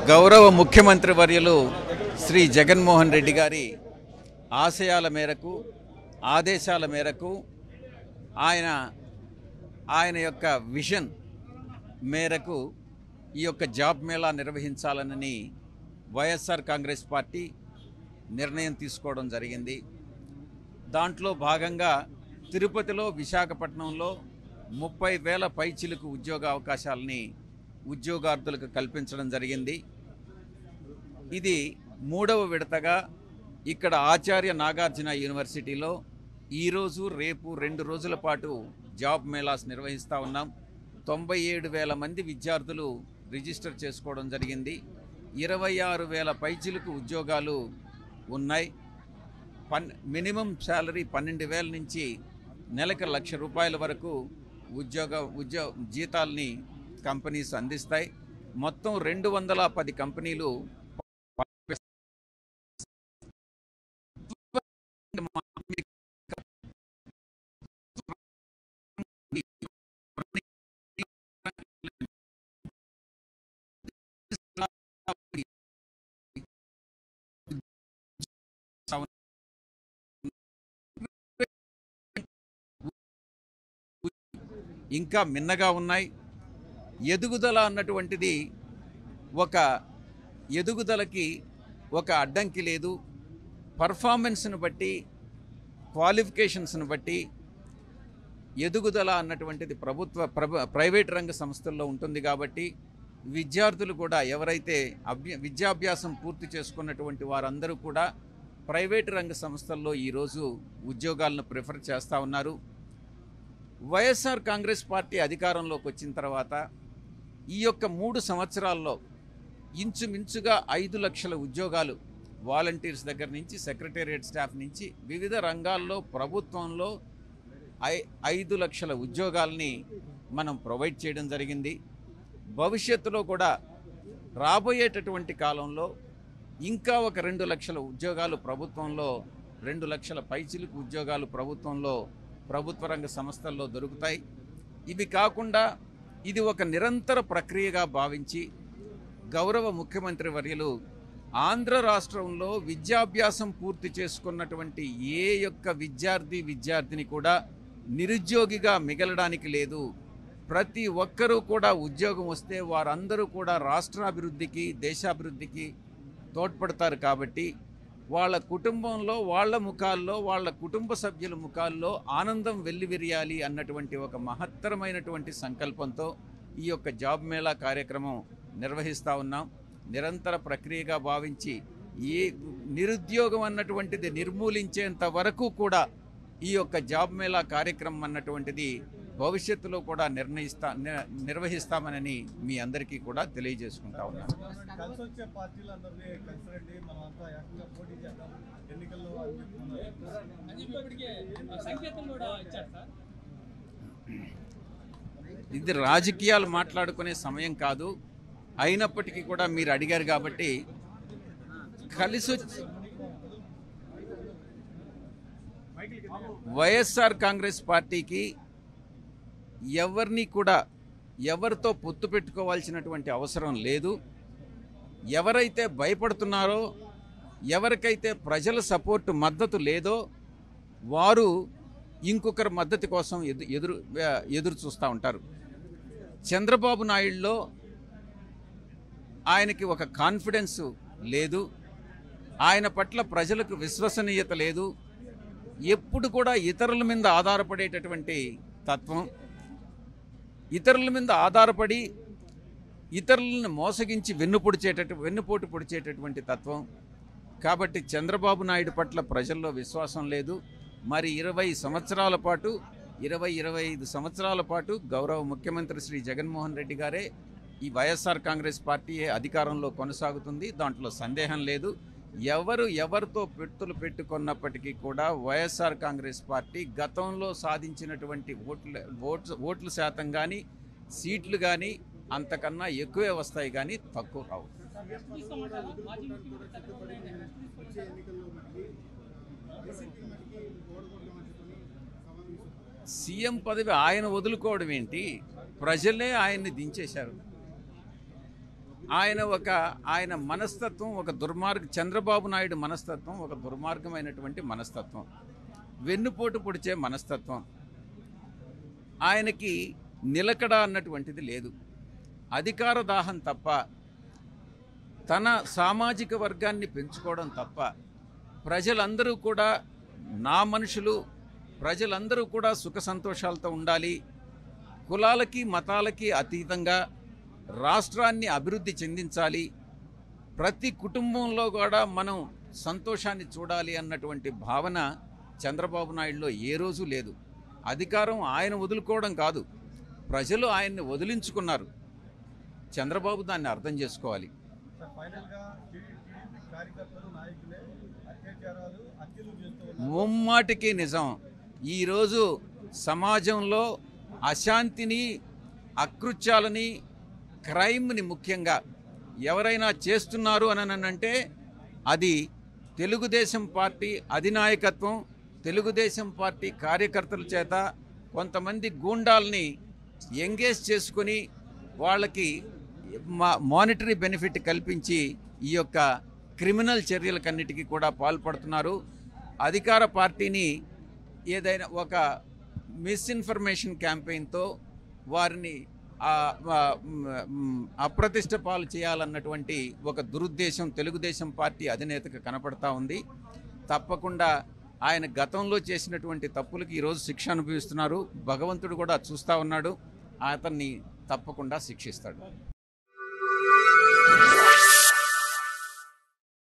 గౌరవ ముఖ్యమంత్రి వర్యులు శ్రీ జగన్మోహన్ రెడ్డి గారి ఆశయాల మేరకు ఆదేశాల మేరకు ఆయన ఆయన యొక్క విజన్ మేరకు ఈ యొక్క జాబ్ మేళా నిర్వహించాలనని వైఎస్ఆర్ కాంగ్రెస్ పార్టీ నిర్ణయం తీసుకోవడం జరిగింది దాంట్లో భాగంగా తిరుపతిలో విశాఖపట్నంలో ముప్పై వేల పైచిలకు ఉద్యోగ అవకాశాలని ఉద్యోగార్థులకు కల్పించడం జరిగింది ఇది మూడవ విడతగా ఇక్కడ ఆచార్య నాగార్జున యూనివర్సిటీలో ఈరోజు రేపు రెండు రోజుల పాటు జాబ్ మేళాస్ నిర్వహిస్తూ ఉన్నాం తొంభై ఏడు వేల మంది విద్యార్థులు రిజిస్టర్ చేసుకోవడం జరిగింది ఇరవై ఆరు వేల పైచిలకు ఉద్యోగాలు ఉన్నాయి పన్ మినిమం శాలరీ పన్నెండు వేల నుంచి నెలకు లక్ష రూపాయల వరకు ఉద్యోగ ఉద్యోగ జీతాల్ని కంపెనీస్ అందిస్తాయి మొత్తం రెండు వందల పది కంపెనీలు ఇంకా మిన్నగా ఉన్నాయి ఎదుగుదల అన్నటువంటిది ఒక ఎదుగుదలకి ఒక అడ్డంకి లేదు పర్ఫార్మెన్స్ను బట్టి క్వాలిఫికేషన్స్ను బట్టి ఎదుగుదల అన్నటువంటిది ప్రభుత్వ ప్రభు ప్రైవేట్ రంగ సంస్థల్లో ఉంటుంది కాబట్టి విద్యార్థులు కూడా ఎవరైతే అభ్య విద్యాభ్యాసం పూర్తి చేసుకున్నటువంటి వారందరూ కూడా ప్రైవేట్ రంగ సంస్థల్లో ఈరోజు ఉద్యోగాలను ప్రిఫర్ చేస్తూ ఉన్నారు వైఎస్ఆర్ కాంగ్రెస్ పార్టీ అధికారంలోకి వచ్చిన తర్వాత ఈ యొక్క మూడు సంవత్సరాల్లో ఇంచుమించుగా ఐదు లక్షల ఉద్యోగాలు వాలంటీర్స్ దగ్గర నుంచి సెక్రటేరియట్ స్టాఫ్ నుంచి వివిధ రంగాల్లో ప్రభుత్వంలో ఐ ఐదు లక్షల ఉద్యోగాల్ని మనం ప్రొవైడ్ చేయడం జరిగింది భవిష్యత్తులో కూడా రాబోయేటటువంటి కాలంలో ఇంకా ఒక రెండు లక్షల ఉద్యోగాలు ప్రభుత్వంలో రెండు లక్షల పైచిలుకు ఉద్యోగాలు ప్రభుత్వంలో ప్రభుత్వ రంగ సంస్థల్లో దొరుకుతాయి ఇవి కాకుండా ఇది ఒక నిరంతర ప్రక్రియగా భావించి గౌరవ ముఖ్యమంత్రి వర్యులు ఆంధ్ర రాష్ట్రంలో విద్యాభ్యాసం పూర్తి చేసుకున్నటువంటి ఏ యొక్క విద్యార్థి విద్యార్థిని కూడా నిరుద్యోగిగా మిగలడానికి లేదు ప్రతి ఒక్కరూ కూడా ఉద్యోగం వస్తే వారందరూ కూడా రాష్ట్రాభివృద్ధికి దేశాభివృద్ధికి తోడ్పడతారు కాబట్టి వాళ్ళ కుటుంబంలో వాళ్ళ ముఖాల్లో వాళ్ళ కుటుంబ సభ్యుల ముఖాల్లో ఆనందం వెల్లివిరియాలి అన్నటువంటి ఒక మహత్తరమైనటువంటి సంకల్పంతో ఈ యొక్క జాబ్ మేళా కార్యక్రమం నిర్వహిస్తూ ఉన్నాం నిరంతర ప్రక్రియగా భావించి ఏ నిరుద్యోగం అన్నటువంటిది నిర్మూలించేంత వరకు కూడా ఈ యొక్క జాబ్ మేళా కార్యక్రమం అన్నటువంటిది భవిష్యత్తులో కూడా నిర్ణయిస్తా ని- నిర్వహిస్తామనని మీ అందరికీ కూడా తెలియజేసుకుంటా ఉన్నాను కలిసి వచ్చే పార్టీలందరినీ కలిసి రండి మనం అంతా ఏకంగా పోటీ చేద్దాం ఎన్నికల్లో అని చెప్తున్నారు అది ఇప్పటికే సంకేతం కూడా ఇచ్చారు సార్ ఇది రాజకీయాలు మాట్లాడుకునే సమయం కాదు అయినప్పటికీ కూడా మీరు అడిగారు కాబట్టి కలిసి వచ్చి వైఎస్ఆర్ కాంగ్రెస్ పార్టీకి ఎవరిని కూడా ఎవరితో పొత్తు పెట్టుకోవాల్సినటువంటి అవసరం లేదు ఎవరైతే భయపడుతున్నారో ఎవరికైతే ప్రజల సపోర్టు మద్దతు లేదో వారు ఇంకొకరి మద్దతు కోసం ఎదు ఎదురు ఎదురు చూస్తూ ఉంటారు చంద్రబాబు నాయుడులో ఆయనకి ఒక కాన్ఫిడెన్స్ లేదు ఆయన పట్ల ప్రజలకు విశ్వసనీయత లేదు ఎప్పుడు కూడా ఇతరుల మీద ఆధారపడేటటువంటి తత్వం ఇతరుల మీద ఆధారపడి ఇతరులను మోసగించి వెన్ను పొడిచేటట్టు వెన్నుపోటు పొడిచేటటువంటి తత్వం కాబట్టి చంద్రబాబు నాయుడు పట్ల ప్రజల్లో విశ్వాసం లేదు మరి ఇరవై సంవత్సరాల పాటు ఇరవై ఇరవై ఐదు సంవత్సరాల పాటు గౌరవ ముఖ్యమంత్రి శ్రీ జగన్మోహన్ రెడ్డి గారే ఈ వైఎస్ఆర్ కాంగ్రెస్ పార్టీయే అధికారంలో కొనసాగుతుంది దాంట్లో సందేహం లేదు ఎవరు ఎవరితో పెట్టులు పెట్టుకున్నప్పటికీ కూడా వైఎస్ఆర్ కాంగ్రెస్ పార్టీ గతంలో సాధించినటువంటి ఓట్ల ఓట్ల ఓట్ల శాతం కానీ సీట్లు కానీ అంతకన్నా ఎక్కువే వస్తాయి కానీ తక్కువ రావు తీసుకోమంటారా మాజీ ముఖ్యమంత్రి చంద్రబాబు నాయుడు వచ్చే ఎన్నికల్లో మళ్ళీ వైసీపీ మటుకి ఓడగొట్టమని చెప్పని సవాల్ విసురుతున్నారు. సీఎం పదవి ఆయన వదులుకోవడం ఏంటి ప్రజలే ఆయన్ని దించేశారు ఆయన ఒక ఆయన మనస్తత్వం ఒక దుర్మార్గ చంద్రబాబు నాయుడు మనస్తత్వం ఒక దుర్మార్గమైనటువంటి మనస్తత్వం వెన్నుపోటు పొడిచే మనస్తత్వం ఆయనకి నిలకడ అన్నటువంటిది లేదు అధికార దాహం తప్ప తన సామాజిక వర్గాన్ని పెంచుకోవడం తప్ప ప్రజలందరూ కూడా నా మనుషులు ప్రజలందరూ కూడా సుఖ సంతోషాలతో ఉండాలి కులాలకి మతాలకి అతీతంగా రాష్ట్రాన్ని అభివృద్ధి చెందించాలి ప్రతి కుటుంబంలో కూడా మనం సంతోషాన్ని చూడాలి అన్నటువంటి భావన చంద్రబాబు నాయుడులో ఏ రోజు లేదు అధికారం ఆయన వదులుకోవడం కాదు ప్రజలు ఆయన్ని వదిలించుకున్నారు చంద్రబాబు దాన్ని అర్థం చేసుకోవాలి సార్ ఫైనల్గా టీడీపీ కార్యకర్తలు నాయకులే అత్యాచారాలు హత్యలు చేస్తూ ఉన్నారు ముమ్మాటికి నిజం ఈరోజు సమాజంలో అశాంతిని అకృత్యాలని క్రైమ్ని ముఖ్యంగా ఎవరైనా చేస్తున్నారు అని అంటే అది తెలుగుదేశం పార్టీ అధినాయకత్వం తెలుగుదేశం పార్టీ కార్యకర్తల చేత కొంతమంది గూండాల్ని ఎంగేజ్ చేసుకొని వాళ్ళకి మా మానిటరీ బెనిఫిట్ కల్పించి ఈ యొక్క క్రిమినల్ చర్యలకన్నిటికీ కూడా పాల్పడుతున్నారు అధికార పార్టీని ఏదైనా ఒక మిస్ఇన్ఫర్మేషన్ క్యాంపెయిన్తో వారిని ఆ, ఆ, మ్, అప్రతిష్ట పాలు చేయాలన్నటువంటి ఒక దురుద్దేశం తెలుగుదేశం పార్టీ అధినేతకు కనపడతా ఉంది తప్పకుండా ఆయన గతంలో చేసినటువంటి తప్పులకి ఈరోజు శిక్ష అనుభవిస్తున్నారు భగవంతుడు కూడా చూస్తూ ఉన్నాడు అతన్ని తప్పకుండా శిక్షిస్తాడు